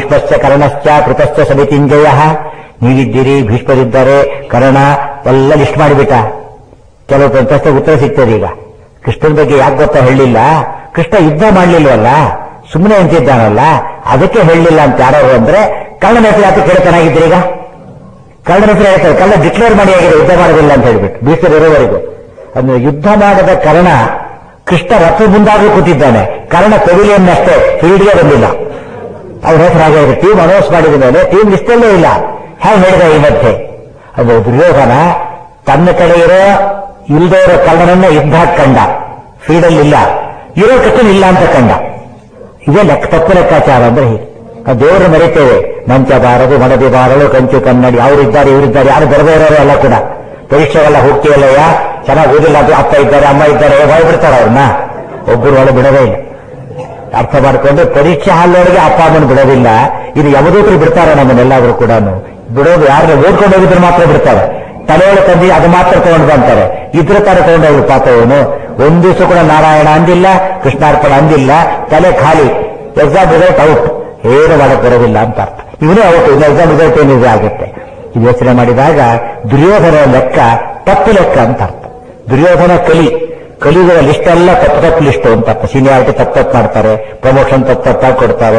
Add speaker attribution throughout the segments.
Speaker 1: ಭೀಷ್ಮಶ್ಚ ಕರ್ಣಶ್ಚ ಕೃತಶ್ಚ ಸಮಿತಿಂಜಯ ನೀವಿದ್ದೀರಿ ಭೀಷ್ಮರಿದ್ದಾರೆ ಕರ್ಣ ಎಲ್ಲ ಲಿಸ್ಟ್ ಮಾಡಿಬಿಟ್ಟ ಕೆಲವು ಪ್ರಶ್ನೆ ಉತ್ತರ ಸಿಗ್ತದೆ ಈಗ ಕೃಷ್ಣನ ಬಗ್ಗೆ ಯಾಕೆ ಗೊತ್ತಾ ಹೇಳಲಿಲ್ಲ ಕೃಷ್ಣ ಯುದ್ಧ ಮಾಡ್ಲಿಲ್ವಲ್ಲ ಸುಮ್ಮನೆ ಅಂತಿದ್ದಾನಲ್ಲ ಅದಕ್ಕೆ ಹೇಳಲಿಲ್ಲ ಅಂತ ಯಾರು ಅಂದ್ರೆ ಕಳ್ಳನ ಹೆಸರು ಯಾಕೆ ಕೇಳ್ತಾನಾಗಿದ್ದೀರಿ ಈಗ ಕಳ್ಳನ ಹೆಸರು ಹೇಳ್ತಾರೆ ಕಳ್ಳ ಡಿಕ್ಲೇರ್ ಮಾಡಿ ಆಗಿದೆ ಯುದ್ಧ ಮಾಡೋದಿಲ್ಲ ಅಂತ ಹೇಳ್ಬಿಟ್ಟು ಭೀಷ್ಮರು ಇರೋವರೆಗೂ ಅಂದ್ರೆ ಯುದ್ಧ ಮಾಡದ ಕರ್ಣ ಕೃಷ್ಣ ರಥ ಮುಂದಾಗಿ ಕೂತಿದ್ದಾನೆ ಕರ್ಣ ಪೆವಿಲಿಯನ್ ಅಷ್ಟೇ ಫೀಲ್ಡ್ಗೆ ಬಂದಿಲ್ಲ ಅವ್ರ ಹೆಸರು ಹಾಗೆ ಇದೆ ಟೀಮ್ ಅನೌನ್ಸ್ ಮಾಡಿದ ಮೇಲೆ ಟೀಮ್ ಲಿಸ್ಟಲ್ಲೇ ಇಲ್ಲ ಹೇಗೆ ಹೇಳಿದ ಈ ಮಧ್ಯೆ ಅದು ದುರ್ಯೋಧನ ತನ್ನ ಕಡೆ ಇರೋ ಇಲ್ದೇ ಇರೋ ಕಳ್ಳನನ್ನ ಯುದ್ಧ ಕಂಡ ಫೀಲ್ಡಲ್ಲಿ ಇಲ್ಲ ಇರೋ ಕೃಷ್ಣನ್ ಇಲ್ಲ ಅಂತ ಕಂಡ ಇದೇ ಲೆಕ್ಕ ತಪ್ಪು ಲೆಕ್ಕಾಚಾರ ಅಂದ್ರೆ ಹೀಗೆ ನಾವು ದೇವರು ಮರಿತೇವೆ ಮಂಚ ಬಾರದು ಮಡದಿ ಬಾರಳು ಕಂಚು ಕನ್ನಡಿ ಅವರಿದ್ದಾರೆ ಇವರಿದ್ದಾರೆ ಯಾರು ಬರದೇ ಇರೋರು ಎಲ್ಲ ಕೂಡ ಪರೀಕ್ಷೆಗೆಲ್ಲ ಹೋಗ್ತೀವಲ್ಲಯ್ಯ ಚೆನ್ನಾಗಿ ಓದಿಲ್ಲ ಅದು ಅಪ್ಪ ಇದ್ದಾರೆ ಅಮ್ಮ ಇದ್ದಾರೆ ಬಿಡ್ತಾರೆ ಅವ್ರನ್ನ ಒಬ್ಬರು ಒಳಗೆ ಬಿಡೋದೇ ಇಲ್ಲ ಅರ್ಥ ಮಾಡ್ಕೊಂಡು ಪರೀಕ್ಷೆ ಹಾಲೊಳಗೆ ಅಪ್ಪ ಅಮ್ಮನ ಬಿಡೋದಿಲ್ಲ ಇದು ಯಮದೂತರು ಬಿಡ್ತಾರೆ ನಮ್ಮನ್ನೆಲ್ಲಾದ್ರೂ ಕೂಡ ಬಿಡೋದು ಯಾರನ್ನ ಓದ್ಕೊಂಡು ಹೋಗಿದ್ರೆ ಮಾತ್ರ ಬಿಡ್ತಾರೆ ತಲೆಯೊಳಗೆ ತಂದು ಅದು ಮಾತ್ರ ತಗೊಂಡು ಬಂತಾರೆ ಇದ್ರ ತರ ತಗೊಂಡು ಹೋಗಿ ಪಾಪ ಅವನು ಒಂದ್ ದಿವಸ ಕೂಡ ನಾರಾಯಣ ಅಂದಿಲ್ಲ ಕೃಷ್ಣಾರ್ಪಣ ಅಂದಿಲ್ಲ ತಲೆ ಖಾಲಿ ಎಕ್ಸಾಮ್ ರಿಸಲ್ಟ್ ಔಟ್ ಏನು ಮಾಡಕ್ ಬರೋದಿಲ್ಲ ಅಂತ ಅರ್ಥ ಇವನೇ ಔಟ್ ಇನ್ನು ಎಕ್ಸಾಮ್ ರಿಸಲ್ಟ್ ಏನಿದೆ ಆಗುತ್ತೆ ಇದು ಯೋಚನೆ ಮಾಡಿದಾಗ ದುರ್ಯೋಧನ ಲೆಕ್ಕ ತಪ್ಪು ಲೆಕ್ಕ ಅಂತ ಅರ್ಥ ದುರ್ಯೋಧನ ಕಲಿ ಕಲಿಯುವ ಲಿಸ್ಟ್ ಎಲ್ಲ ತಪ್ಪು ತಪ್ಪು ಲಿಸ್ಟ್ ಅಂತ ಅರ್ಥ ಸೀನಿಯಾರಿಟಿ ತಪ್ಪು ತಪ್ಪು ಮಾಡ್ತಾರೆ ಪ್ರಮೋಷನ್ ತಪ್ಪು ತಪ್ಪಾಗಿ ಕೊಡ್ತಾರೆ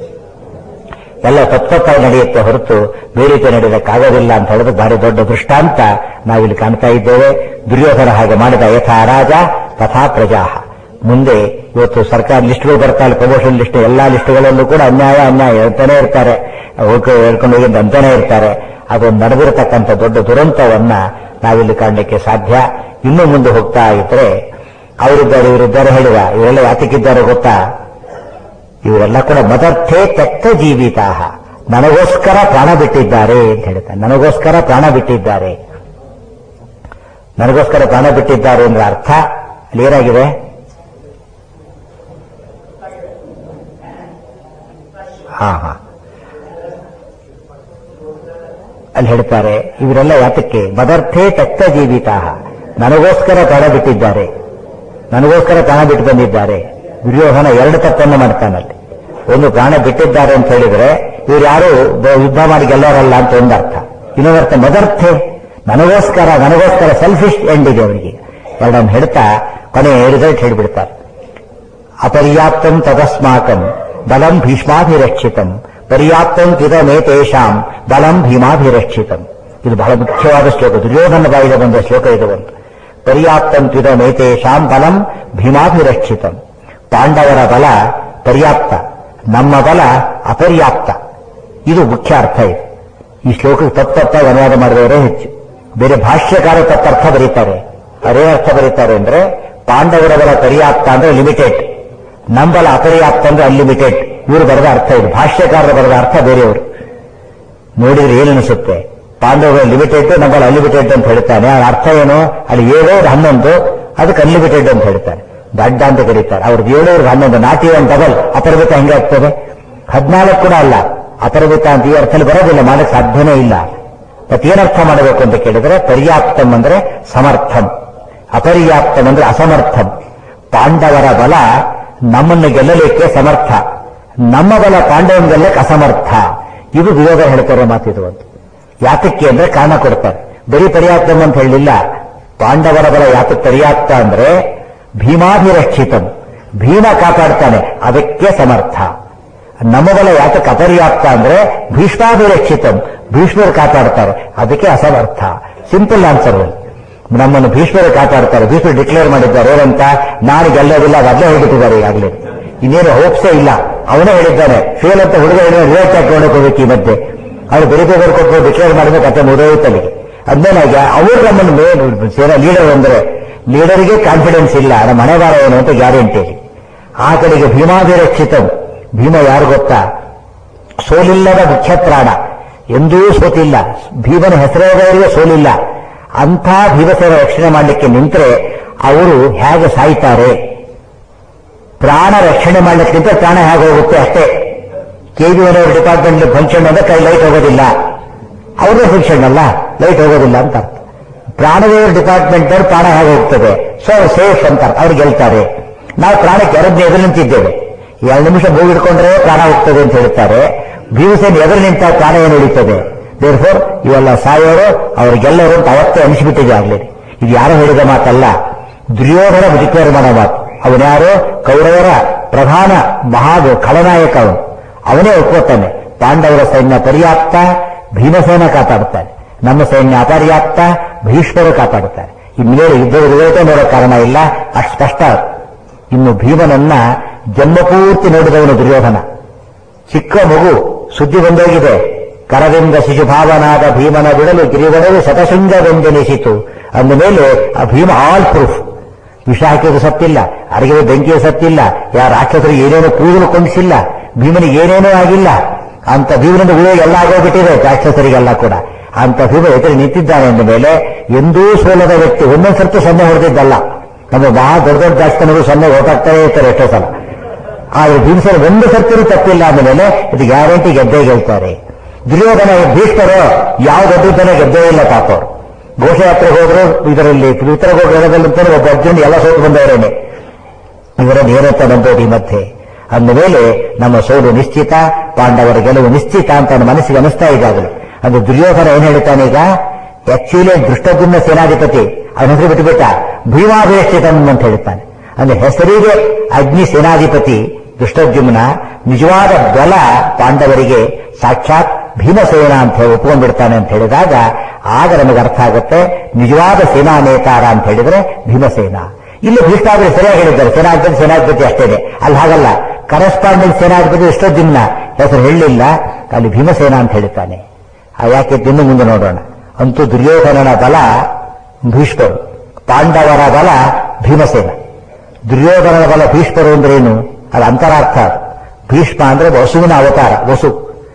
Speaker 1: ಎಲ್ಲ ತಪ್ಪು ತಪ್ಪಾಗಿ ನಡೆಯುತ್ತೆ ಹೊರತು ಬೇರೆ ರೀತಿ ನಡೆಯೋದಕ್ಕಾಗೋದಿಲ್ಲ ಅಂತ ಹೇಳಿದ್ರೆ ಭಾರಿ ದೊಡ್ಡ ದೃಷ್ಟಾಂತ ನಾವಿಲ್ಲಿ ಕಾಣ್ತಾ ಇದ್ದೇವೆ ದುರ್ಯೋಧನ ಹಾಗೆ ಮಾಡಿದ ಯಥಾ ರಾಜ ತಥಾ ಪ್ರಜಾಹ ಮುಂದೆ ಇವತ್ತು ಸರ್ಕಾರ ಲಿಸ್ಟ್ಗಳು ಬರ್ತಾ ಇಲ್ಲ ಪ್ರಮೋಷನ್ ಲಿಸ್ಟ್ ಎಲ್ಲಾ ಲಿಸ್ಟ್ಗಳಲ್ಲೂ ಕೂಡ ಅನ್ಯಾಯ ಅನ್ಯಾಯ ಹೇಳ್ತಾನೆ ಇರ್ತಾರೆ ಹೋಗಿ ಹೇಳ್ಕೊಂಡು ಹೋಗಿದ್ದು ಅಂತಾನೆ ಇರ್ತಾರೆ ಅದೊಂದು ನಡೆದಿರತಕ್ಕಂಥ ದೊಡ್ಡ ದುರಂತವನ್ನ ನಾವಿಲ್ಲಿ ಕಾಣಲಿಕ್ಕೆ ಸಾಧ್ಯ ಇನ್ನು ಮುಂದೆ ಹೋಗ್ತಾ ಇದ್ರೆ ಅವರಿದ್ದಾರೆ ಇವರಿದ್ದಾರೆ ಹೇಳಿದ ಇವರೆಲ್ಲ ಯಾತಕ್ಕಿದ್ದಾರೆ ಗೊತ್ತಾ ಇವರೆಲ್ಲ ಕೂಡ ಮದರ್ಥೇ ತೆಕ್ತ ಜೀವಿತಾ ನನಗೋಸ್ಕರ ಪ್ರಾಣ ಬಿಟ್ಟಿದ್ದಾರೆ ಅಂತ ಹೇಳ್ತಾರೆ ನನಗೋಸ್ಕರ ಪ್ರಾಣ ಬಿಟ್ಟಿದ್ದಾರೆ ನನಗೋಸ್ಕರ ಪ್ರಾಣ ಬಿಟ್ಟಿದ್ದಾರೆ ಅಂದ್ರೆ ಅರ್ಥ ಅಲ್ಲಿ ಏನಾಗಿದೆ ಹಾ ಹಾ ಅಲ್ಲಿ ಹೇಳ್ತಾರೆ ಇವರೆಲ್ಲ ಯಾತಕ್ಕೆ ಮದರ್ಥೇ ತೆಕ್ತ ಜೀವಿತಾ ನನಗೋಸ್ಕರ ಪ್ರಾಣ ಬಿಟ್ಟಿದ್ದಾರೆ ನನಗೋಸ್ಕರ ಪ್ರಾಣ ಬಿಟ್ಟು ಬಂದಿದ್ದಾರೆ ದುರ್ಯೋಧನ ಎರಡು ತಪ್ಪನ್ನು ಮಾಡ್ತಾನಲ್ಲಿ ಒಂದು ಪ್ರಾಣ ಬಿಟ್ಟಿದ್ದಾರೆ ಅಂತ ಹೇಳಿದ್ರೆ ಇವ್ರು ಯಾರು ಬ- ಯುದ್ಧ ಮಾಡಿ ಗೆಲ್ಲೋರಲ್ಲ ಅಂತ ಒಂದರ್ಥ ಇನ್ನೊಂದರ್ಥ ಮದರ್ಥೆ ನನಗೋಸ್ಕರ ನನಗೋಸ್ಕರ ಸೆಲ್ಫಿಶ್ ಎಂಡ್ ಇದೆ ಅವರಿಗೆ ಎರಡನ್ನು ಹೇಳ್ತಾ ಕೊನೆ ರಿಸಲ್ಟ್ ಹೇಳಿಬಿಡ್ತಾರೆ ಅಪರ್ಯಾಪ್ತಂ ತದಸ್ಮಾಕಂ ಬಲಂ ಭೀಷ್ಮಾಭಿರಕ್ಷಿತಂ ಪರ್ಯಾಪ್ತಂ ಕಿದಮೇತೇಷಾಂ ಬಲಂ ಭೀಮಾಭಿರಕ್ಷಿತಂ ಇದು ಬಹಳ ಮುಖ್ಯವಾದ ಶ್ಲೋಕ ದುರ್ಯೋಧನ ಬಾಯಿಗೆ ಬಂದ ಶ್ಲೋಕ ಇದು ಒಂದು ಪರ್ಯಾಪ್ತಂ ಕಿದಮೇತೇಷಾಂ ಬಲಂ ಭೀಮಾಭಿರಕ್ಷಿತಂ ಪಾಂಡವರ ಬಲ ಪರ್ಯಾಪ್ತ ನಮ್ಮ ಬಲ ಅಪರ್ಯಾಪ್ತ ಇದು ಮುಖ್ಯ ಅರ್ಥ ಇದು ಈ ಶ್ಲೋಕಕ್ಕೆ ತಪ್ಪು ತಪ್ಪಾಗಿ ಅನುವಾದ ಮಾಡಿದವರೇ ಹೆಚ್ಚು ಬೇರೆ ಭಾಷ್ಯಕಾರ ತಪ್ಪರ್ಥ ಬರೀತಾರೆ ಅದೇ ಅರ್ಥ ಬರೀತಾರೆ ಅಂದ್ರೆ ಪಾಂಡವರ ಬಲ ಪರ್ಯಾಪ್ತ ಅಂದ್ರೆ ಲಿಮಿಟೆಡ್ ನಮ್ಮ ಬಲ ಅಪರ್ಯಾಪ್ತ ಅಂದ್ರೆ ಅನ್ಲಿಮಿಟೆಡ್ ಇವರು ಬರೆದ ಅರ್ಥ ಇದು ಭಾಷ್ಯಕಾರರ ಬರೆದ ಅರ್ಥ ಬೇರೆಯವರು ನೋಡಿದ್ರೆ ಏನು ಅನಿಸುತ್ತೆ ಪಾಂಡವರು ಲಿಮಿಟೆಡ್ ನಮ್ಮಲ್ಲಿ ಅನ್ಲಿಮಿಟೆಡ್ ಅಂತ ಹೇಳ್ತಾನೆ ಅದರ ಅರ್ಥ ಏನು ಅಲ್ಲಿ ಏಳು ಅವ್ರು ಹನ್ನೊಂದು ಅದಕ್ಕೆ ಅನ್ಲಿಮಿಟೆಡ್ ಅಂತ ಹೇಳ್ತಾರೆ ದಡ್ಡ ಅಂತ ಕರೀತಾರೆ ಅವ್ರದ್ದು ಏಳು ಅವ್ರಿಗೆ ಹನ್ನೊಂದು ನಾಟಿ ಒಂದು ಡಬಲ್ ಅಪರಿಮಿತ ಹೆಂಗಾಗ್ತದೆ ಹದಿನಾಲ್ಕು ಕೂಡ ಅಲ್ಲ ಅಪರಿಮಿತ ಅಂತ ಈ ಅರ್ಥದಲ್ಲಿ ಬರೋದಿಲ್ಲ ಮಾಡಕ್ಕೆ ಸಾಧ್ಯನೇ ಇಲ್ಲ ಮತ್ತೇನರ್ಥ ಮಾಡಬೇಕು ಅಂತ ಕೇಳಿದ್ರೆ ಪರ್ಯಾಪ್ತಂ ಅಂದ್ರೆ ಸಮರ್ಥಂ ಅಪರ್ಯಾಪ್ತಂ ಅಂದ್ರೆ ಅಸಮರ್ಥಂ ಪಾಂಡವರ ಬಲ ನಮ್ಮನ್ನು ಗೆಲ್ಲಲಿಕ್ಕೆ ಸಮರ್ಥ ನಮ್ಮ ಬಲ ಪಾಂಡವನ ಗೆಲ್ಲಕ್ಕೆ ಅಸಮರ್ಥ ಇದು ವಿರೋಧ ಹೇಳ್ತಾರೆ ಮಾತಿದು ಅಂತ ಯಾತಕ್ಕೆ ಅಂದ್ರೆ ಕಾರಣ ಕೊಡ್ತಾರೆ ಬರೀ ಪರ್ಯಾಪ್ತಂ ಅಂತ ಹೇಳಲಿಲ್ಲ ಪಾಂಡವರ ಬಲ ಯಾತಕ್ಕೆ ಪರ್ಯಾಪ್ತ ಅಂದ್ರೆ ಭೀಮಾಭಿರಕ್ಷಿತಂ ಭೀಮ ಕಾಪಾಡ್ತಾನೆ ಅದಕ್ಕೆ ಸಮರ್ಥ ನಮ್ಮ ಬಲ ಯಾತಕ್ಕೆ ಅಪರ್ಯಾಪ್ತ ಅಂದ್ರೆ ಭೀಷ್ಮಾಭಿರಕ್ಷಿತಂ ಭೀಷ್ಮರು ಕಾಪಾಡ್ತಾರೆ ಅದಕ್ಕೆ ಅಸಮರ್ಥ ಸಿಂಪಲ್ ಆನ್ಸರ್ ನಮ್ಮನ್ನು ಭೀಷ್ಮರು ಕಾಪಾಡ್ತಾರೆ ಭೀಷ್ಮರು ಡಿಕ್ಲೇರ್ ಮಾಡಿದ್ದಾರೆ ಏನಂತ ನಾನು ಗೆಲ್ಲೋದಿಲ್ಲ ಅದು ಅಲ್ಲೇ ಹೇಳ್ಬಿಟ್ಟಿದ್ದಾರೆ ಈಗಾಗಲೇ ಇನ್ನೇನು ಹೋಪ್ಸೇ ಇಲ್ಲ ಅವನೇ ಹೇಳಿದ್ದಾನೆ ಫೇಲ್ ಅಂತ ಹುಡುಗ ಹೇಳಿದ್ರೆ ರಿವರ್ಟ್ ಹಾಕೊಂಡು ಹೋಗ್ಬೇಕು ಈ ಮಧ್ಯೆ ಅವ್ರು ಬೆಳಿಗ್ಗೆ ಕೊಟ್ಟು ಡಿಕ್ಲೇರ್ ಮಾಡಿದ್ರೆ ಕತೆ ಮುಗಿದೋಯ್ತಲ್ಲಿಗೆ ಅದ್ಮೇಲೆ ಅವರು ನಮ್ಮನ್ನು ಮೇ- ಸೇರ ಲೀಡರ್ ಅಂದ್ರೆ ಲೀಡರ್ಗೆ ಕಾನ್ಫಿಡೆನ್ಸ್ ಇಲ್ಲ ನಮ್ಮ ಮನೆ ಬಾರ ಏನು ಅಂತ ಗ್ಯಾರಂಟಿ ಆ ಕಡೆಗೆ ಭೀಮಾಭಿರಕ್ಷಿತಂ ಭೀಮ ಯಾರು ಗೊತ್ತಾ ಸೋಲಿಲ್ಲದ ಮುಖ್ಯ ಪ್ರಾಣ ಎಂದೂ ಸೋತಿಲ್ಲ ಭೀಮನ ಹೆಸರಾದವರಿಗೆ ಸೋಲಿಲ್ಲ ಅಂಥ ಭೀಮಸೇನ ರಕ್ಷಣೆ ಮಾಡಲಿಕ್ಕೆ ನಿಂತರೆ ಅವರು ಹೇಗೆ ಸಾಯ್ತಾರೆ ಪ್ರಾಣ ರಕ್ಷಣೆ ಮಾಡಲಿಕ್ಕೆ ನಿಂತರೆ ಪ್ರಾಣ ಹೇಗೆ ಹೋಗುತ್ತೆ ಅಷ್ಟೇ ಕೆ ಬಿ ಅವರ ಡಿಪಾರ್ಟ್ಮೆಂಟ್ ಫಂಕ್ಷನ್ ಅಂದ್ರೆ ಕೈ ಲೈಟ್ ಹೋಗೋದಿಲ್ಲ ಅವ್ರದೇ ಫಂಕ್ಷನ್ ಅಲ್ಲ ಲೈಟ್ ಹೋಗೋದಿಲ್ಲ ಅಂತ ಅರ್ಥ ಪ್ರಾಣದೇವರ ಡಿಪಾರ್ಟ್ಮೆಂಟ್ ಅವ್ರು ಪ್ರಾಣ ಹೇಗೆ ಹೋಗ್ತದೆ ಸೊ ಸೇಫ್ ಅಂತ ಅವ್ರು ಗೆಲ್ತಾರೆ ನಾವು ಪ್ರಾಣಕ್ಕೆ ಎರಡನೇ ಎದುರು ನಿಂತಿದ್ದೇವೆ ಎರಡು ನಿಮಿಷ ಮೂಗಿಡ್ಕೊಂಡ್ರೆ ಪ್ರಾಣ ಹೋಗ್ತದೆ ಅಂತ ಹೇಳ್ತಾರೆ ಭೀಮಸೇನ ಎದುರು ನಿಂತ ಪ್ರಾಣ ಏನು ಉಳಿತದೆ ದೇರ್ಫೋರ್ ಇವೆಲ್ಲ ಸಾಯೋರು ಅವ್ರಿಗೆಲ್ಲರೂ ಅಂತ ಅವತ್ತೇ ಅನಿಸ್ಬಿಟ್ಟಿದೆ ಆಗ್ಲಿ ಇದು ಯಾರು ಹೇಳಿದ ಮಾತಲ್ಲ ದುರ್ಯೋಧನ ಡಿಕ್ಲೇರ್ ಮಾಡೋ ಮಾತು ಅವನ್ಯಾರು ಕೌರವರ ಪ್ರಧಾನ ಮಹಾ ಖಳನಾಯಕ ಅವನು ಅವನೇ ಒಪ್ಕೋತಾನೆ ಪಾಂಡವರ ಸೈನ್ಯ ಪರ್ಯಾಪ್ತ ಭೀಮಸೇನ ಕಾಪಾಡುತ್ತಾನೆ ನಮ್ಮ ಸೈನ್ಯ ಅಪರ್ಯಾಪ್ತ ಭೀಷ್ಮರು ಕಾಪಾಡುತ್ತಾರೆ ಇನ್ಮೇಲೆ ಯುದ್ಧ ವಿರೋಧ ನೋಡೋ ಕಾರಣ ಇಲ್ಲ ಅಷ್ಟು ಕಷ್ಟ ಇನ್ನು ಭೀಮನನ್ನ ಜನ್ಮಪೂರ್ತಿ ನೋಡಿದವನು ದುರ್ಯೋಧನ ಚಿಕ್ಕ ಮಗು ಸುದ್ದಿ ಬಂದೋಗಿದೆ ಕರದಿಂದ ಶಿಶುಭಾವನಾದ ಭೀಮನ ಬಿಡಲು ಗಿರಿವಡಲು ಶತಶೃಂಗವೆಂದೆನಿಸಿತು ಅಂದ ಮೇಲೆ ಆ ಭೀಮ ಆಲ್ ಪ್ರೂಫ್ ವಿಷ ಹಾಕಿದ್ರು ಸತ್ತಿಲ್ಲ ಅಡಿಗೆ ಬೆಂಕಿಯ ಸತ್ತಿಲ್ಲ ಯಾರ ರಾಕ್ಷಸರು ಏನೇನೋ ಕೂದಲು ಕೊಂಡಿಸಿಲ್ಲ ಭೀಮನಿಗೆ ಏನೇನೂ ಆಗಿಲ್ಲ ಅಂತ ಭೀಮನಿಂದ ಉಳಿಯೋ ಎಲ್ಲ ಆಗೋಗ್ಬಿಟ್ಟಿದೆ ರಾಕ್ಷಸರಿಗೆಲ್ಲ ಕೂಡ ಅಂತ ಭೀಮ ಎದುರು ನಿಂತಿದ್ದಾನೆ ಅಂದ ಮೇಲೆ ಎಂದೂ ಸೋಲದ ವ್ಯಕ್ತಿ ಒಂದೊಂದ್ ಸರ್ತಿ ಸೊನ್ನೆ ಹೊಡೆದಿದ್ದಲ್ಲ ನಮ್ಮ ಬಹಳ ದೊಡ್ಡ ದೊಡ್ಡ ಜಾಸ್ತಿನವರು ಸೊನ್ನೆ ಹೊರಟಾಗ್ತಾನೆ ಇರ್ತಾರೆ ಎಷ್ಟೋ ಸಲ ಆದ್ರೆ ಭೀಮಸೇನ ಒಂದು ಸರ್ತಿನೂ ತಪ್ಪಿಲ್ಲ ಅಂದಮೇಲೆ ಇದು ಗ್ಯಾರಂಟಿ ಗೆದ್ದೇ ಗೆಲ್ತಾರೆ ದುರ್ಯೋಧನ ಭೀಷ್ಮರು ಯಾವ ದೊಡ್ಡದನ್ನ ಗೆದ್ದೇ ಇಲ್ಲ ಪಾಪ ಅವರು ಘೋಷಯಾತ್ರೆಗೆ ಹೋದ್ರು ಇದರಲ್ಲಿ ಉತ್ತರಗೋಗ್ರಹದಲ್ಲಂತಾನೆ ಒಬ್ಬ ಅರ್ಜುನ್ ಎಲ್ಲ ಸೋತು ಬಂದವರೇನೆ ಇವರನ್ನು ಏನಂತ ನಂಬೋದು ಈ ಮಧ್ಯೆ ಅಂದಮೇಲೆ ನಮ್ಮ ಸೋಲು ನಿಶ್ಚಿತ ಪಾಂಡವರ ಗೆಲುವು ನಿಶ್ಚಿತ ಅಂತ ನನ್ನ ಮನಸ್ಸಿಗೆ ಅನಿಸ್ತಾ ಇದ್ದಾಗಲೇ ಅದು ದುರ್ಯೋಧನ ಏನ್ ಹೇಳ್ತಾನೆ ಈಗ ಆಕ್ಚುಲಿ ದೃಷ್ಟಗುಮ್ನ ಸೇನಾಧಿಪತಿ ಅವನ ಹೆಸರು ಬಿಟ್ಟುಬಿಟ್ಟ ಭೀಮಾಭಿಷ್ಠಿತನ್ ಅಂತ ಹೇಳ್ತಾನೆ ಅಂದ್ರೆ ಹೆಸರಿಗೆ ಅಗ್ನಿ ಸೇನಾಧಿಪತಿ ದುಷ್ಟದ್ಯುಮ್ನ ನಿಜವಾದ ಬಲ ಪಾಂಡವರಿಗೆ ಸಾಕ್ಷಾತ್ ಭೀಮಸೇನ ಅಂತ ಹೇಳಿ ಒಪ್ಕೊಂಡ್ಬಿಡ್ತಾನೆ ಅಂತ ಹೇಳಿದಾಗ ಆಗ ನಮಗೆ ಅರ್ಥ ಆಗುತ್ತೆ ನಿಜವಾದ ಸೇನಾ ನೇತಾರ ಅಂತ ಹೇಳಿದ್ರೆ ಭೀಮಸೇನ ಇಲ್ಲಿ ಭೀಷ್ಮಾದ್ರೆ ಸರಿಯಾಗಿ ಹೇಳಿದ್ದಾರೆ ಸೇನಾಧಿಪತಿ ಸೇನಾಧಿಪತಿ ಅಷ್ಟೇನೆ ಅಲ್ಲಿ ಹಾಗಲ್ಲ ಕರೆಸ್ಪಾಂಡೆಂಟ್ ಸೇನಾಧಿಪತಿ ಎಷ್ಟೊದ್ದಿನ ಹೆಸರು ಹೇಳಲಿಲ್ಲ ಅಲ್ಲಿ ಭೀಮಸೇನ ಅಂತ ಹೇಳ್ತಾನೆ ಆ ಯಾಕೆ ಇನ್ನು ಮುಂದೆ ನೋಡೋಣ ಅಂತೂ ದುರ್ಯೋಧನನ ಬಲ ಭೀಷ್ಮರು ಪಾಂಡವರ ಬಲ ಭೀಮಸೇನ ದುರ್ಯೋಧನನ ಬಲ ಭೀಷ್ಮರು ಅಂದ್ರೇನು ಅದು ಅಂತರಾರ್ಥ ಭೀಷ್ಮ ಅಂದ್ರೆ ವಸುವಿನ ಅವತಾರ ವಸು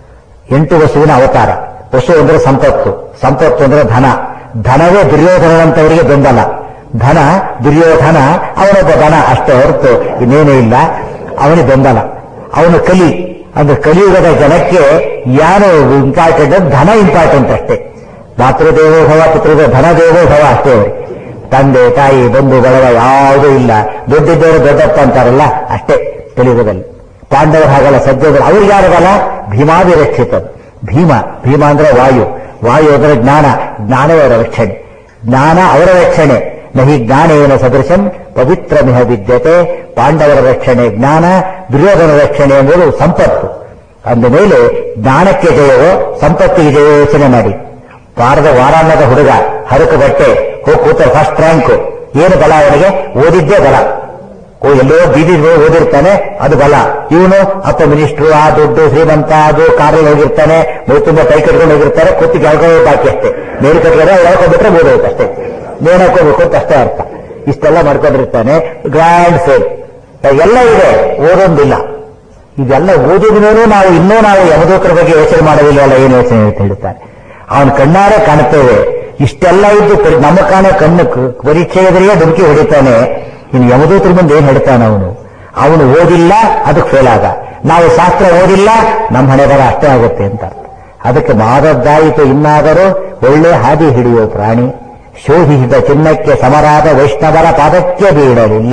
Speaker 1: ಎಂಟು ವಸುವಿನ ಅವತಾರ ವಸು ಅಂದ್ರೆ ಸಂಪತ್ತು ಸಂಪತ್ತು ಅಂದ್ರೆ ಧನ ಧನವೇ ದುರ್ಯೋಧನಂತವರಿಗೆ ಬೆಂಬಲ ಧನ ದುರ್ಯೋಧನ ಅವನೊಬ್ಬ ಧನ ಅಷ್ಟೇ ಹೊರತು ಇನ್ನೇನೂ ಇಲ್ಲ ಅವನಿಗೆ ಬೆಂಬಲ ಅವನು ಕಲಿ ಅಂದ್ರೆ ಕಲಿಯುಗದ ಜನಕ್ಕೆ ಯಾರು ಇಂಪಾರ್ಟೆಂಟ್ ಧನ ಇಂಪಾರ್ಟೆಂಟ್ ಅಷ್ಟೇ ಮಾತೃದೇವೋಭವ ಪಿತೃದೇವ ಧನದೇವೋಭವ ಅಷ್ಟೇ ಅವರು ತಂದೆ ತಾಯಿ ಬಂಧು ಬಳಗ ಯಾವುದೂ ಇಲ್ಲ ದೊಡ್ಡಿದ್ದವರು ದೊಡ್ಡಪ್ಪ ಅಂತಾರಲ್ಲ ಅಷ್ಟೇ ಕಲಿಯುಗದಲ್ಲಿ ಪಾಂಡವರು ಹಾಗಲ್ಲ ಸದ್ಯಗಳು ಅವ್ರಿಗೆ ಯಾರು ಬಲ ಭೀಮಾಭಿರಕ್ಷಿತ ಭೀಮ ಭೀಮ ಅಂದ್ರೆ ವಾಯು ವಾಯು ಅಂದ್ರೆ ಜ್ಞಾನ ಜ್ಞಾನವೇ ಅವರ ರಕ್ಷಣೆ ಜ್ಞಾನ ಅವರ ರಕ್ಷಣೆ ನಹಿ ಜ್ಞಾನೇನ ಸದೃಶಂ ಪವಿತ್ರಮಿಹ ವಿದ್ಯತೆ ಪಾಂಡವರ ರಕ್ಷಣೆ ಜ್ಞಾನ ದುರ್ಯೋಧನ ರಕ್ಷಣೆ ಎಂಬುದು ಸಂಪತ್ತು ಅಂದ ಮೇಲೆ ಜ್ಞಾನಕ್ಕೆ ಜಯವೋ ಸಂಪತ್ತಿಗೆ ಜಯ ಯೋಚನೆ ಮಾಡಿ ವಾರದ ವಾರಾನ್ನದ ಹುಡುಗ ಹರಕು ಬಟ್ಟೆ ಹೋಗಿ ಕೂತ ಫಸ್ಟ್ ರ್ಯಾಂಕ್ ಏನು ಬಲ ಅವನಿಗೆ ಓದಿದ್ದೇ ಬಲ ಓ ಎಲ್ಲೋ ಬೀದಿ ಓದಿರ್ತಾನೆ ಅದು ಬಲ ಇವನು ಅಪ್ಪ ಮಿನಿಸ್ಟ್ರು ಆ ದುಡ್ಡು ಶ್ರೀಮಂತ ಅದು ಕಾರಲ್ಲಿ ಹೋಗಿರ್ತಾನೆ ಮೈ ತುಂಬ ಕೈ ಕಟ್ಕೊಂಡು ಹೋಗಿರ್ತಾರೆ ಕುತ್ತಿ ಕೆಳ್ಕೊಂಡು ಬಾಕಿ ಅಷ್ಟೇ ಮೇಲು ಕಟ್ಕೊಂಡ್ರೆ ಹೇಳ್ಕೊಂಡ್ಬಿಟ್ರೆ ಓದೋದು ಅಷ್ಟೇ ನೇಣ್ ಹಾಕೋಬೇಕು ಅಂತ ಅಷ್ಟೇ ಅರ್ಥ ಇಷ್ಟೆಲ್ಲ ಮಾಡ್ಕೊಂಡಿರ್ತಾನೆ ಗ್ರ್ಯಾಂಡ್ ಸೇಲ್ ಎಲ್ಲ ಇದೆ ಓದೊಂದಿಲ್ಲ ಇದೆಲ್ಲ ಓದಿದ ಮೇಲೂ ನಾವು ಇನ್ನೂ ನಾವು ಯಮದೂತರ ಬಗ್ಗೆ ಯೋಚನೆ ಮಾಡೋದಿಲ್ಲವಲ್ಲ ಏನು ಯೋಚನೆ ಅಂತ ಹೇಳ್ತಾರೆ ಅವನ ಕಣ್ಣಾರೆ ಕಾಣುತ್ತೇವೆ ಇಷ್ಟೆಲ್ಲ ಇದ್ದು ಪರಿ- ನಮ್ಮ ಕಾಣ ಕಣ್ಣು ಕ- ಪರೀಕ್ಷೆ ಎದುರಿಗೆ ಡುಮಕಿ ಹೊಡಿತಾನೆ ಇನ್ನು ಯಮದೂತರ ಮುಂದೆ ಏನ್ ಹೇಳ್ತಾನೆ ಅವನು ಅವನು ಓದಿಲ್ಲ ಅದಕ್ಕೆ ಫೇಲ್ ಆಗ ನಾವು ಶಾಸ್ತ್ರ ಓದಿಲ್ಲ ನಮ್ಮ ಹಣೆ ಬರ ಅಷ್ಟೇ ಆಗುತ್ತೆ ಅಂತ ಅದಕ್ಕೆ ಮಾದದ್ದಾಯಿತು ಇನ್ನಾದರೂ ಒಳ್ಳೆ ಹಾದಿ ಹಿಡಿಯೋ ಪ್ರಾಣಿ ಶೋಧಿಸಿದ ಚಿನ್ನಕ್ಕೆ ಸಮರಾದ ವೈಷ್ಣವರ ಪಾದಕ್ಕೆ ಬೀಳಲಿಲ್ಲ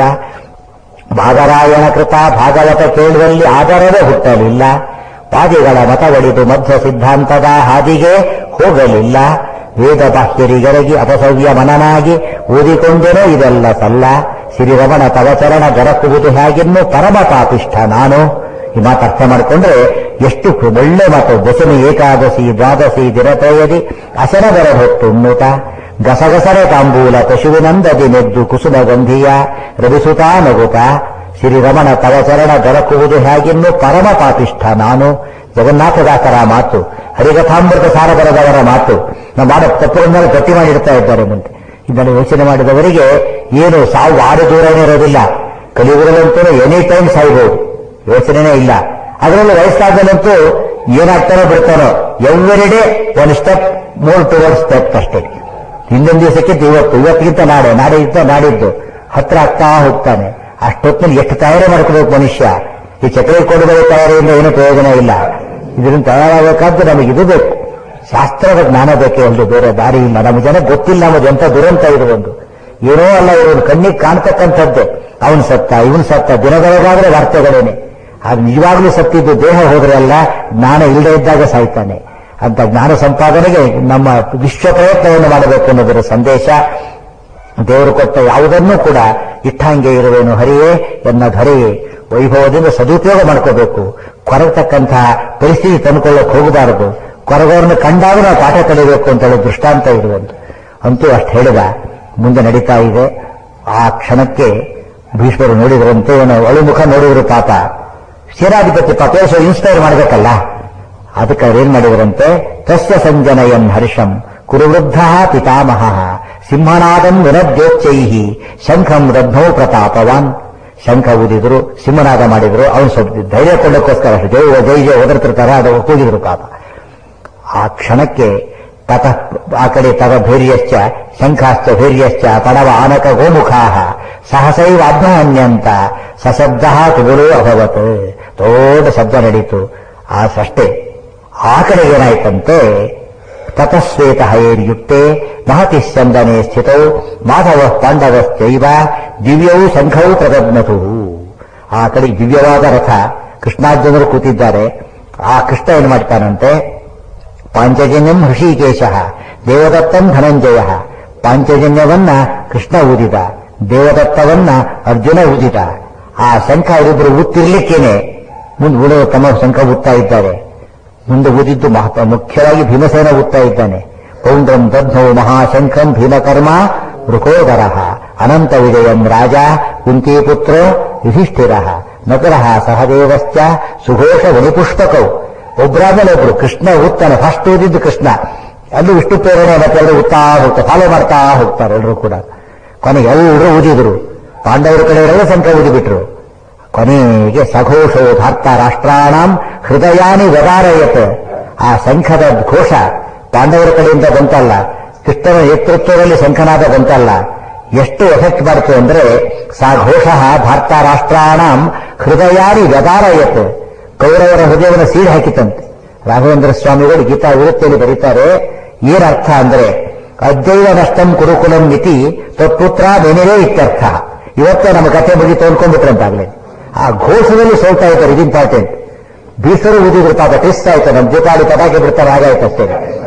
Speaker 1: ಭಾಗರಾಯಣ ಕೃತ ಭಾಗವತ ಕೇಳುವಲ್ಲಿ ಆದರವೇ ಹುಟ್ಟಲಿಲ್ಲ ಪಾದಿಗಳ ಮತ ಒಡೆದು ಮಧ್ವ ಸಿದ್ಧಾಂತದ ಹಾದಿಗೆ ಹೋಗಲಿಲ್ಲ ವೇದ ಬಾಹ್ಯರಿಗರಗಿ ಅಪಸವ್ಯ ಮನನಾಗಿ ಓದಿಕೊಂಡೇನೋ ಇದೆಲ್ಲ ಸಲ್ಲ ಶ್ರೀರಮಣ ತವಚರಣ ಗರಕುವುದು ಹೇಗಿನ್ನು ಪರಮ ಪಾಪಿಷ್ಠ ನಾನು ಈ ಮಾತು ಅರ್ಥ ಮಾಡಿಕೊಂಡ್ರೆ ಎಷ್ಟು ಒಳ್ಳೆ ಮಾತು ದಶಮಿ ಏಕಾದಶಿ ದ್ವಾದಶಿ ದಿನತ್ರಯದಿ ಅಸನ ಹೊತ್ತು ಉಣ್ಣುತ ಗಸಗಸರೆ ತಾಂಬೂಲ ಪಶುವಿನಂದದಿ ನೆದ್ದು ಕುಸುಮ ಗಂಧಿಯ ರವಿಸುತಾ ನಗುತ ಶ್ರೀರಮಣ ತವಚರಣ ದೊರಕುವುದು ಹೇಗಿನ್ನು ಪರಮ ಪಾಪಿಷ್ಠ ನಾನು ಜಗನ್ನಾಥದಾಸರ ಮಾತು ಹರಿಕಥಾಮೃತ ಸಾರ ಬರೆದವರ ಮಾತು ನಮ್ಮ ಮಾಡೋ ತಪ್ಪುಗಳನ್ನೆಲ್ಲ ಗಟ್ಟಿ ಮಾಡಿಡ್ತಾ ಇದ್ದಾರೆ ಮುಂದೆ ಇದನ್ನು ಯೋಚನೆ ಮಾಡಿದವರಿಗೆ ಏನು ಸಾವು ಆರು ದೂರನೇ ಇರೋದಿಲ್ಲ ಕಲಿಯುಗದಲ್ಲಂತೂ ಎನಿ ಟೈಮ್ ಸಾಯ್ಬೋದು ಯೋಚನೆನೇ ಇಲ್ಲ ಅದರಲ್ಲೂ ವಯಸ್ಸಾದಲ್ಲಂತೂ ಏನಾಗ್ತಾನೋ ಬಿಡ್ತಾನೋ every day one step more toward step ಅಷ್ಟೇ ಹಿಂದೊಂದು ದಿವಸಕ್ಕಿಂತ ಇವತ್ತು ಇವತ್ತಿಗಿಂತ ನಾಳೆ ನಾಳೆಗಿಂತ ನಾಡಿದ್ದು ಹತ್ರ ಆಗ್ತಾ ಹೋಗ್ತಾನೆ ಅಷ್ಟೊತ್ತಿನಲ್ಲಿ ಎಷ್ಟು ತಯಾರಿ ಮಾಡ್ಕೋಬೇಕು ಮನುಷ್ಯ ಈ ಚಕ್ರ ಕೊಡುವ ತಯಾರಿಯಿಂದ ಏನೂ ಪ್ರಯೋಜನ ಇಲ್ಲ ಇದರಿಂದ ತಯಾರಾಗಬೇಕಾದ್ದು ನಮಗೆ ಇದು ಬೇಕು ಶಾಸ್ತ್ರದ ಜ್ಞಾನ ಬೇಕೇ ಒಂದು ಬೇರೆ ದಾರಿ ಇಲ್ಲ ನಮ್ಮ ಜನ ಗೊತ್ತಿಲ್ಲ ನಮ್ಮದು ಎಂತ ದುರಂತ ಇದು ಒಂದು ಏನೋ ಅಲ್ಲ ಇವರು ಕಣ್ಣಿಗೆ ಕಾಣ್ತಕ್ಕಂಥದ್ದೇ ಅವನು ಸತ್ತ ಇವನು ಸತ್ತ ದಿನದೊಳಗಾದ್ರೆ ವಾರ್ತೆಗಳೇನೆ ಅದು ನಿಜವಾಗ್ಲೂ ಸತ್ತಿದ್ದು ದೇಹ ಹೋದ್ರೆ ಅಲ್ಲ ಜ್ಞಾನ ಇಲ್ಲದೆ ಇದ್ದಾಗ ಸಾಯ್ತಾನೆ ಅಂತ ಜ್ಞಾನ ಸಂಪಾದನೆಗೆ ನಮ್ಮ ವಿಶ್ವ ಪ್ರಯತ್ನವನ್ನು ಮಾಡಬೇಕು ಅನ್ನೋದರ ಸಂದೇಶ ದೇವರು ಕೊಟ್ಟ ಯಾವುದನ್ನೂ ಕೂಡ ಇಟ್ಟಂಗೆ ಇರುವೇನು ಹರಿಯೇ ಎನ್ನ ಧರೆಯೇ ವೈಭವದಿಂದ ಸದುಪಯೋಗ ಮಾಡ್ಕೋಬೇಕು ಕೊರಗತಕ್ಕಂತಹ ಪರಿಸ್ಥಿತಿ ತಂದುಕೊಳ್ಳಕ್ಕೆ ಹೋಗಬಾರದು ಕೊರಗವರನ್ನು ಕಂಡಾಗ ನಾವು ಪಾಠ ಕಲಿಬೇಕು ಅಂತ ಹೇಳೋ ದೃಷ್ಟಾಂತ ಇರುವಂತ ಅಂತೂ ಅಷ್ಟು ಹೇಳಿದ ಮುಂದೆ ನಡೀತಾ ಇದೆ ಆ ಕ್ಷಣಕ್ಕೆ ಭೀಷ್ಮರು ನೋಡಿದ್ರಂತೆ ಏನೋ ಅಳುಮುಖ ನೋಡಿದ್ರು ಪಾಪ ಸೇನಾಧಿಪತಿ ಪಾಪೇಶ ಇನ್ಸ್ಪೈರ್ ಮಾಡಬೇಕಲ್ಲ ಅದಕ್ಕೆ ಅವ್ರೇನ್ ಮಾಡಿದ್ರಂತೆ ತಸ್ಯ ಸಂಜನಯಂ ಹರ್ಷಂ ಕುರುವೃದ್ಧ ಪಿತಾಮಹ ಸಿಂಹನಾದಂ ವಿನದ್ಯೋಚ್ಚೈ ಶಂಖಂ ರದ್ಧೌ ಪ್ರತಾಪವಾನ್ ಶಂಖ ಊದಿದ್ರು ಸಿಂಹನಾದ ಮಾಡಿದ್ರು ಅವನು ಸ್ವಲ್ಪ ಧೈರ್ಯ ಕೊಡೋಕ್ಕೋಸ್ಕರ ಜೈ ಜೈ ಜೈ ಓದಿರ್ತಿರ್ತಾರೆ ಅದು ಕೂಗಿದ್ರು ಪಾಪ ಆ ಕ್ಷಣಕ್ಕೆ ತತ ಆ ಕಡೆ ತವ ಭೈರ್ಯಶ್ಚ ಶಂಖಾಶ್ಚ ಭೈರ್ಯಶ್ಚ ಪಡವ ಆನಕ ಗೋಮುಖಾ ಸಹಸೈವ ಅಭ್ಯನ್ಯಂತ ಸಶಬ್ದ ತುಗುರು ಅಭವತ್ ದೊಡ್ಡ ಶಬ್ದ ನಡೀತು ಆ ಸಷ್ಟೇ ಆ ಕಡೆ ಏನಾಯ್ತಂತೆ ತತಶ್ವೇತ ಹಯೇರ್ಯುಕ್ತೆ ಮಹತಿ ಸ್ಯಂದನೆ ಸ್ಥಿತೌ ಮಾಧವ ಪಾಂಡವಶ್ಚೈವ ದಿವ್ಯೌ ಶಂಖೌ ಪ್ರದಗ್ನತು ಆ ಕಡೆ ದಿವ್ಯವಾದ ರಥ ಕೃಷ್ಣಾರ್ಜುನರು ಕೂತಿದ್ದಾರೆ ಆ ಕೃಷ್ಣ ಏನು ಮಾಡ್ತಾನಂತೆ ಪಾಂಚಜನ್ಯಂ ಹೃಷಿಕೇಶ ದೇವದತ್ತಂ ಧನಂಜಯ ಪಾಂಚಜನ್ಯವನ್ನ ಕೃಷ್ಣ ಊದಿದ ದೇವದತ್ತವನ್ನ ಅರ್ಜುನ ಊದಿದ ಆ ಶಂಖ ಅವರಿಬ್ಬರು ಊದ್ತಿರ್ಲಿಕ್ಕೇನೆ ಮುಂದೆ ಉಳಿದ ತಮ್ಮ ಶಂಖ ಊದ್ತಾ ಇದ್ದಾರೆ ಮುಂದೆ ಊದಿದ್ದು ಮಹತ್ವ ಮುಖ್ಯವಾಗಿ ಭೀಮಸೇನ ಊದ್ತಾ ಇದ್ದಾನೆ ಪೌಂಡ್ರಂ ದಧ್ನೋ ಮಹಾಶಂಖಂ ಭೀಮಕರ್ಮ ಮೃಕೋದರ ಅನಂತ ವಿಜಯಂ ರಾಜ ಕುಂತೀಪುತ್ರ ಯುಧಿಷ್ಠಿರ ನಕರ ಸಹದೇವಶ್ಚ ಸುಘೋಷ ವನಿಪುಷ್ಪಕೌ ಒಬ್ಬರಾದ್ಮೇಲೆ ಒಬ್ರು ಕೃಷ್ಣ ಊದ್ತಾನೆ ಫಸ್ಟ್ ಓದಿದ್ದು ಕೃಷ್ಣ ಅಲ್ಲಿ ವಿಷ್ಣು ಪ್ರೇರಣೆ ಮತ್ತೆ ಎಲ್ಲರೂ ಊದ್ತಾ ಹೋಗ್ತಾರೆ ಫಾಲೋ ಮಾಡ್ತಾ ಹೋಗ್ತಾರೆ ಎಲ್ಲರೂ ಕೂಡ ಕೊನೆಗೆ ಎಲ್ಲರೂ ಊದಿದ್ರು ಪಾಂಡವರ ಕಡೆ ಇರೋದು ಸಂಖ್ಯೆ ಊದಿಬಿಟ್ರು ಕೊನೆಗೆ ಸಘೋಷೋ ಧಾರ್ತ ರಾಷ್ಟ್ರಾಣಂ ಹೃದಯಾನಿ ವದಾರಯತ್ ಆ ಶಂಖದ ಘೋಷ ಪಾಂಡವರ ಕಡೆಯಿಂದ ಬಂತಲ್ಲ ಕೃಷ್ಣನ ನೇತೃತ್ವದಲ್ಲಿ ಶಂಖನಾದ ಬಂತಲ್ಲ ಎಷ್ಟು ಎಫೆಕ್ಟ್ ಮಾಡ್ತು ಅಂದ್ರೆ ಸಾ ಘೋಷ ಭಾರತ ರಾಷ್ಟ್ರಾಣಂ ಹೃದಯಾನಿ ವ್ಯದಾರಯತ್ ಕೌರವರ ಹೃದಯವನ್ನು ಸೀಡ್ ಹಾಕಿತಂತೆ ರಾಘವೇಂದ್ರ ಸ್ವಾಮಿಗಳು ಗೀತಾ ವಿರುತ್ತಿಯಲ್ಲಿ ಬರೀತಾರೆ ಏನರ್ಥ ಅಂದ್ರೆ ಅದ್ಯೈವ ನಷ್ಟಂ ಕುರುಕುಲಂ ಮಿತಿ ತತ್ಪುತ್ರ ನೆನೆವೇ ಇತ್ಯರ್ಥ ಇವತ್ತೇ ನಮ್ಮ ಕಥೆ ಮುಗಿತು ಅನ್ಕೊಂಡ್ಬಿಟ್ರಂತಾಗ್ಲೇ ಆ ಘೋಷದಲ್ಲಿ ಸೋಲ್ತಾ ಇದ್ದಾರೆ ಇದು ಇಂಪಾರ್ಟೆಂಟ್ ಬೀಸರು ಊದಿದ್ರು ಪಾಪ ಟ್ವಿಸ್ಟ್ ಆಯ್ತು ನಮ್ಮ ದೀಪಾವಳಿ ಪಟಾಕಿ ಬಿಡ್ತಾರೆ ಹಾಗಾಯ್ತು ಅಷ್ಟೇ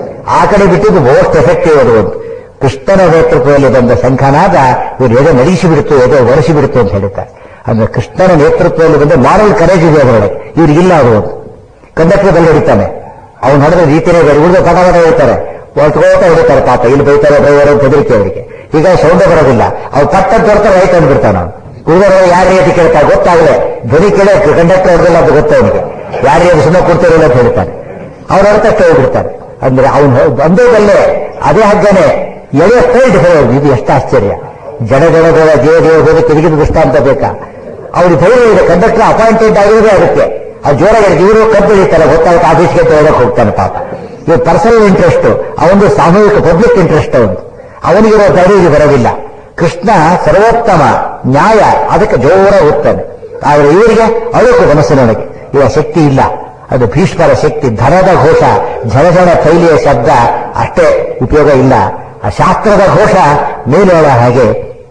Speaker 1: ಆ ಕಡೆ ಬಿಟ್ಟಿದ್ದು ಮೋಸ್ಟ್ ಎಫೆಕ್ಟಿವ್ ಅದು ಒಂದು ಕೃಷ್ಣನ ನೇತೃತ್ವದಲ್ಲಿ ಬಂದ ಶಂಖನಾದ ಇವರು ಏನೋ ನಡೆಸಿ ಬಿಡ್ತು ಏನೋ ಒರೆಸಿ ಬಿಡ್ತು ಅಂತ ಹೇಳ್ತಾರೆ ಅಂದ್ರೆ ಕೃಷ್ಣನ ನೇತೃತ್ವದಲ್ಲಿ ಬಂದ ಮಾರಲ್ ಕರೇಜ್ ಇದೆ ಅದರೊಳಗೆ ಇವ್ರಿಗಿಲ್ಲ ಅದು ಒಂದು ಕಂಡಕ್ಟರ್ದಲ್ಲಿ ಹೊಡಿತಾನೆ ಅವ್ನು ಹೊಡೆದ ರೀತಿನೇ ಬೇರೆ ಉಳಿದ ಪಟ ಪಟ ಹೇಳ್ತಾರೆ ಹೊತ್ಕೋತ ಹೊಡಿತಾರೆ ಪಾಪ ಇಲ್ಲಿ ಬೈತಾರೆ ಡ್ರೈವರ್ ಅಂತ ಹೆದರಿಕೆ ಅವರಿಗೆ ಈಗ ಸೌಂಡ್ ಬರೋದಿಲ್ಲ ಅವ್ರು ಪಟ್ಟ ತೊಡ್ತಾರೆ ರೈಟ್ ಅಂದ್ಬಿಡ್ತಾನ ಅವನು ಉಳಿದವರು ಯಾರ ರೀತಿ ಕೇಳ್ತಾರೆ ಗೊತ್ತಾಗಲೆ ಧ್ವನಿ ಕೇಳೇ ಕಂಡಕ್ಟರ್ ಹೊಡೆದಿಲ್ಲ ಅಂತ ಗೊತ್ತ ಅವನಿಗೆ ಯಾರ ರೀತಿ ಸುಮ್ಮನೆ ಕೊಡ್ತಿರಲ್ಲ ಅಂತ ಹೇಳ್ತಾನೆ ಅವ್ರ ಅರ್ಥ ಹೋಗ್ಬಿಡ್ತಾರೆ ಅಂದ್ರೆ ಅವನು ಬಂದೋದಲ್ಲೇ ಅದೇ ಹಗ್ಗನೆ ಎಳೆಯ ಫೈಲ್ಡ್ ಇದು ಎಷ್ಟು ಆಶ್ಚರ್ಯ ಜಡ ಜಡಗಳ ಜಯ ಜಯ ಹೋಗಿ ತಿರುಗಿದ ದೃಷ್ಟಾಂತ ಬೇಕಾ ಅವ್ರಿಗೆ ಧೈರ್ಯ ಇದೆ ಕಂಡಕ್ಟರ್ ಅಪಾಯಿಂಟೆಡ್ ಆಗಿರೋದೇ ಅದಕ್ಕೆ ಆ ಜೋರಾಗಿ ಇವರು ಕಬ್ಬು ಹಿಡಿತಾರೆ ಗೊತ್ತಾಗುತ್ತೆ ಆಫೀಸ್ಗೆ ತಗೊಳಕ್ ಹೋಗ್ತಾನೆ ಪಾಪ ಇವ್ ಪರ್ಸನಲ್ ಇಂಟ್ರೆಸ್ಟ್ ಅವನು ಸಾಮೂಹಿಕ ಪಬ್ಲಿಕ್ ಇಂಟ್ರೆಸ್ಟ್ ಅವನು ಅವನಿಗಿರೋ ಧೈರ್ಯ ಬರೋದಿಲ್ಲ ಕೃಷ್ಣ ಸರ್ವೋತ್ತಮ ನ್ಯಾಯ ಅದಕ್ಕೆ ಜೋರ ಹೋಗ್ತಾನೆ ಆದ್ರೆ ಇವರಿಗೆ ಅಳುಕು ಮನಸ್ಸಿನೊಳಗೆ ಇವ ಶಕ್ತಿ ಇಲ್ಲ ಅದು ಭೀಷ್ಮರ ಶಕ್ತಿ ಧನದ ಘೋಷ ಝಣಝಣ ತೈಲಿಯ ಶಬ್ದ ಅಷ್ಟೇ ಉಪಯೋಗ ಇಲ್ಲ ಆ ಶಾಸ್ತ್ರದ ಘೋಷ ಮೇಲೇಳ ಹಾಗೆ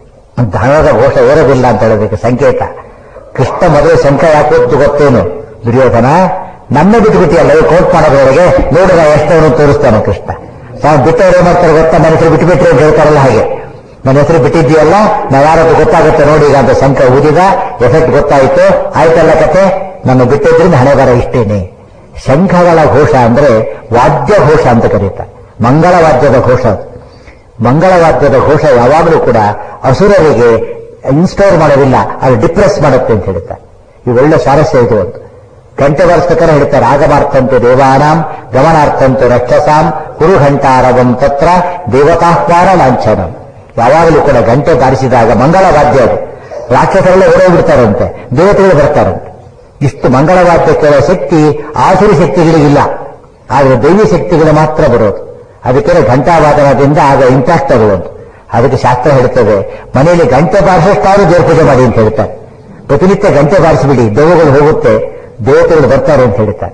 Speaker 1: ಧನದ ಘೋಷ ಏರೋದಿಲ್ಲ ಅಂತ ಹೇಳೋದಕ್ಕೆ ಸಂಕೇತ ಕೃಷ್ಣ ಮದುವೆ ಶಂಕ ಯಾಕೋತ್ತು ಗೊತ್ತೇನು ದುರ್ಯೋಧನ ನನ್ನ ಬಿಟ್ಟುಬಿಟ್ಟಿಯಲ್ಲ ಕೋಟ್ ಮಾಡೋದ್ರೊಳಗೆ ನೋಡಿದ ಎಷ್ಟವನು ತೋರಿಸ್ತಾನೆ ಕೃಷ್ಣ ತಾವು ಬಿಟ್ಟವ್ರು ಏನ್ ಮಾಡ್ತಾರೆ ಗೊತ್ತಾ ನನ್ನ ಹೆಸರು ಬಿಟ್ಟುಬಿಟ್ರೆ ಅಂತ ಹೇಳ್ತಾರಲ್ಲ ಹಾಗೆ ನನ್ನ ಹೆಸರು ಬಿಟ್ಟಿದ್ದೀಯಲ್ಲ ನಾವು ಯಾರದ್ದು ಗೊತ್ತಾಗುತ್ತೆ ನೋಡಿ ಈಗ ಅಂತ ಶಂಕ ಊದಿದ ಎಫೆಕ್ಟ್ ಗೊತ್ತಾಯ್ತು ಆಯ್ತಲ್ಲ ಕತೆ ನನ್ನ ಬಿಟ್ಟಿದ್ರಿಂದ ಹಣೆ ಬರ ಇಷ್ಟೇನೆ ಶಂಖಗಳ ಘೋಷ ಅಂದ್ರೆ ವಾದ್ಯ ಘೋಷ ಅಂತ ಕರೀತಾರೆ ಮಂಗಳವಾದ್ಯದ ಘೋಷ ಅದು. ಮಂಗಳವಾದ್ಯದ ಘೋಷ ಯಾವಾಗಲೂ ಕೂಡ ಅಸುರರಿಗೆ ಇನ್ಸ್ಪೈರ್ ಮಾಡೋದಿಲ್ಲ ಅದು ಡಿಪ್ರೆಸ್ ಮಾಡುತ್ತೆ ಅಂತ ಹೇಳ್ತಾರೆ ಇದು ಒಳ್ಳೆ ಸ್ವಾರಸ್ಯ ಇದು ಒಂದು ಗಂಟೆ ಬಾರಿಸ್ಬೇಕಾದ್ರೆ ಹೇಳ್ತಾರೆ ಆಗಮಾರ್ಥಂತು ದೇವಾನಾಂ ಗಮನಾರ್ಥಂತು ರಕ್ಷಸಾಂ ಕುರು ಘಂಟಾರವಂ ತತ್ರ ದೇವತಾಹ್ವಾನ ಲಾಂಛನಂ ಯಾವಾಗಲೂ ಕೂಡ ಗಂಟೆ ಬಾರಿಸಿದಾಗ ಮಂಗಳವಾದ್ಯ ಅದು ರಾಕ್ಷಸರೆಲ್ಲ ಓಡೋಗ್ಬಿಡ್ತಾರಂತೆ ದೇವತೆಗಳು ಬರ್ತಾರಂತೆ ಇಷ್ಟು ಮಂಗಳವಾದ್ಯ ಕೇಳೋ ಶಕ್ತಿ ಆಸುರಿ ಶಕ್ತಿಗಳಿಗಿಲ್ಲ ಆದರೆ ದೈವಿ ಶಕ್ತಿಗಳು ಮಾತ್ರ ಬರೋದು ಅದಕ್ಕೆ ಘಂಟಾವಾದನದಿಂದ ಆಗ ಇಂಪ್ಯಾಕ್ಟ್ ಆಗುವುದು ಅದಕ್ಕೆ ಶಾಸ್ತ್ರ ಹೇಳ್ತದೆ ಮನೆಯಲ್ಲಿ ಗಂಟೆ ಬಾರಿಸೋಷ್ಟಾದ್ರೂ ದೇವ್ರ ಪೂಜೆ ಮಾಡಿ ಅಂತ ಹೇಳ್ತಾರೆ ಪ್ರತಿನಿತ್ಯ ಗಂಟೆ ಬಾರಿಸಿಬಿಡಿ ದೆವ್ವಗಳು ಹೋಗುತ್ತೆ ದೇವತೆಗಳು ಬರ್ತಾರೆ ಅಂತ ಹೇಳ್ತಾರೆ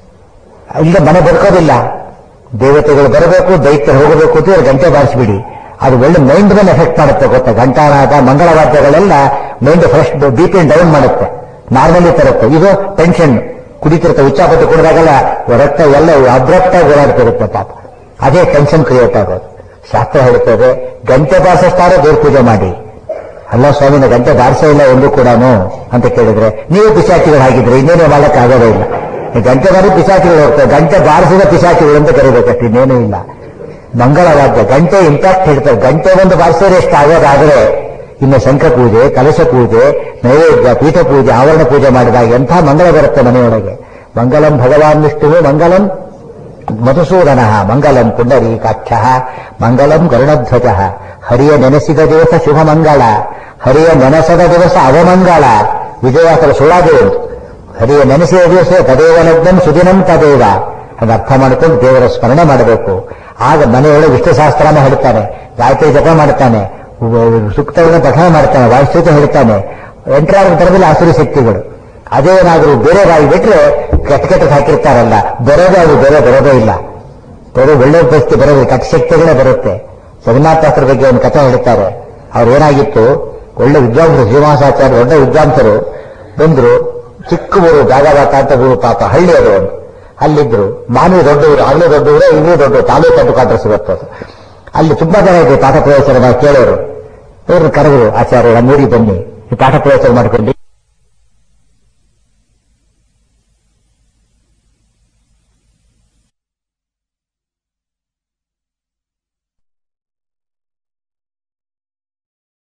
Speaker 1: ಇಲ್ಲ ಮನೆ ಬದುಕೋದಿಲ್ಲ ದೇವತೆಗಳು ಬರಬೇಕು ದೈತ್ಯರು ಹೋಗಬೇಕು ಅಂತ ಹೇಳಿ ಗಂಟೆ ಬಾರಿಸಿಬಿಡಿ ಅದು ಒಳ್ಳೆ ಮೈಂಡ್ ಮೇಲೆ ಎಫೆಕ್ಟ್ ಮಾಡುತ್ತೆ ಗೊತ್ತಾ ಘಂಟಾನಾದ ಮಂಗಳವಾದ್ಯಗಳೆಲ್ಲ mind fresh B P down ಮಾಡುತ್ತೆ ನಾರ್ಮಲಿ ತರುತ್ತೆ ಇದು ಟೆನ್ಷನ್ ಕುಡಿತಿರುತ್ತೆ ಉಚ್ಚಾಪಟ್ಟು ಕುಡಿದಾಗೆಲ್ಲ ರಕ್ತ ಎಲ್ಲ ಅಬ್ರಕ್ತ ಓಡಾಡ್ತಿರುತ್ತೆ ಪಾಪ ಅದೇ ಟೆನ್ಷನ್ ಕ್ರಿಯೇಟ್ ಆಗೋದು ಶಾಸ್ತ್ರ ಹೇಳ್ತದೆ ಗಂಟೆ ಬಾರಿಸ್ತಾರೆ ದೇವ್ರ ಪೂಜೆ ಮಾಡಿ ಅಲ್ಲ ಸ್ವಾಮಿನ ಗಂಟೆ ಬಾರಿಸೇ ಇಲ್ಲ ಒಂದು ಕೂಡ ಅಂತ ಕೇಳಿದ್ರೆ ನೀವು ಪಿಶಾಚಿಗಳು ಹಾಗಿದ್ರೆ ಇನ್ನೇನು ಮಾಡಕ್ಕೆ ಆಗೋದೇ ಇಲ್ಲ ಈ ಗಂಟೆ ಬಾರಿ ಪಿಶಾಚಿಗಳು ಹೋಗ್ತವೆ ಗಂಟೆ ಬಾರಿಸಿದ ಪಿಶಾಚಿಗಳು ಅಂತ ಕರಿಬೇಕಷ್ಟು ಇನ್ನೇನೂ ಇಲ್ಲ ಮಂಗಳವಾದ್ಯ ಗಂಟೆ ಇಂಪ್ಯಾಕ್ಟ್ ಹೇಳ್ತಾರೆ ಗಂಟೆ ಒಂದು ಬಾರಿಸಿದ್ರೆ ಎಷ್ಟು ಆಗೋದಾದ್ರೆ ಇನ್ನು ಶಂಖ ಪೂಜೆ ಕಲಶ ಪೂಜೆ ನೈವೇದ್ಯ ಪೀಠ ಪೂಜೆ ಆವರಣ ಪೂಜೆ ಮಾಡಿದಾಗ ಎಂಥ ಮಂಗಳ ಬರುತ್ತೆ ಮನೆಯೊಳಗೆ ಮಂಗಲಂ ಭಗವಾನ್ ವಿಷ್ಣು ಮಂಗಲಂ ಮಧುಸೂದನ ಮಂಗಲಂ ಪುಂಡರೀಕಾಕ್ಷ ಮಂಗಲಂ ಗರುಡಧ್ವಜ ಹರಿಯ ನೆನೆಸಿದ ದಿವಸ ಶುಭ ಮಂಗಳ ಹರಿಯ ನೆನೆಸದ ದಿವಸ ಅವಮಂಗಳ ವಿಜಯಾಸರ ಸುಳ್ಳಾದೇವರು ಹರಿಯ ನೆನೆಸಿದ ದಿವಸ ತದೇವ ಲಗ್ನಂ ಸುದಿನಂ ತದೇವ ಅದು ಅರ್ಥ ಮಾಡಿಕೊಂಡು ದೇವರ ಸ್ಮರಣೆ ಮಾಡಬೇಕು ಆಗ ಮನೆಯೊಳಗೆ ವಿಷ್ಣು ಸಹಸ್ರಾಮ ಹೇಳ್ತಾನೆ ಗಾಯತ್ರಿ ಜಪ ಮಾಡ್ತಾನೆ ಸೂಕ್ತವನ್ನು ಪಠಣ ಮಾಡ್ತಾನೆ ವಾಯುಸ್ತುತ ಹೇಳ್ತಾನೆ ಎಂಟರಾರು ತರದಲ್ಲಿ ಆಸುರಿ ಶಕ್ತಿಗಳು ಅದೇನಾದರೂ ಬೇರೆ ಬಾಯಿ ಬಿಟ್ರೆ ಕೆಟ್ಟ ಕೆಟ್ಟ ಹಾಕಿರ್ತಾರಲ್ಲ ಬರೋದೇ ಅದು ಬೇರೆ ಬರೋದೇ ಇಲ್ಲ ಬೇರೆ ಒಳ್ಳೆ ಪರಿಸ್ಥಿತಿ ಬರೋದು ಕೆಟ್ಟ ಶಕ್ತಿಗಳೇ ಬರುತ್ತೆ ಜಗನ್ನಾಥಾಸ್ತ್ರ ಬಗ್ಗೆ ಒಂದು ಕಥೆ ಹೇಳ್ತಾರೆ ಅವ್ರು ಏನಾಗಿತ್ತು ಒಳ್ಳೆ ವಿದ್ವಾಂಸರು ಶ್ರೀನಿವಾಸಾಚಾರ್ಯ ದೊಡ್ಡ ವಿದ್ವಾಂಸರು ಬಂದ್ರು ಚಿಕ್ಕ ಊರು ಜಾಗವಾತ ಅಂತ ಊರು ಪಾಪ ಹಳ್ಳಿ ಅದು ಒಂದು ಅಲ್ಲಿದ್ರು ಮಾನವಿ ದೊಡ್ಡವರು ಆಗಲೇ ದೊಡ್ಡವರು ಇನ್ನೂ ದೊಡ್ಡ ತಾಲೂಕು ಅಂತ ಅಡ್ರೆಸ್ ಇವತ್ತು ಅದು. ಅಲ್ಲಿ ತುಂಬಾ ಜನ ಇದ್ರು ಪಾಠ ಪ್ರವೇಶನ ನಾವು ಕೇಳೋರು ಇವ್ರನ್ನ ಕರೆದ್ರು ಆಚಾರ್ಯ ನಮ್ಮೂರಿಗೆ ಬನ್ನಿ ಈ ಪಾಠ ಪ್ರವೇಶ ಮಾಡ್ಕೊಂಡು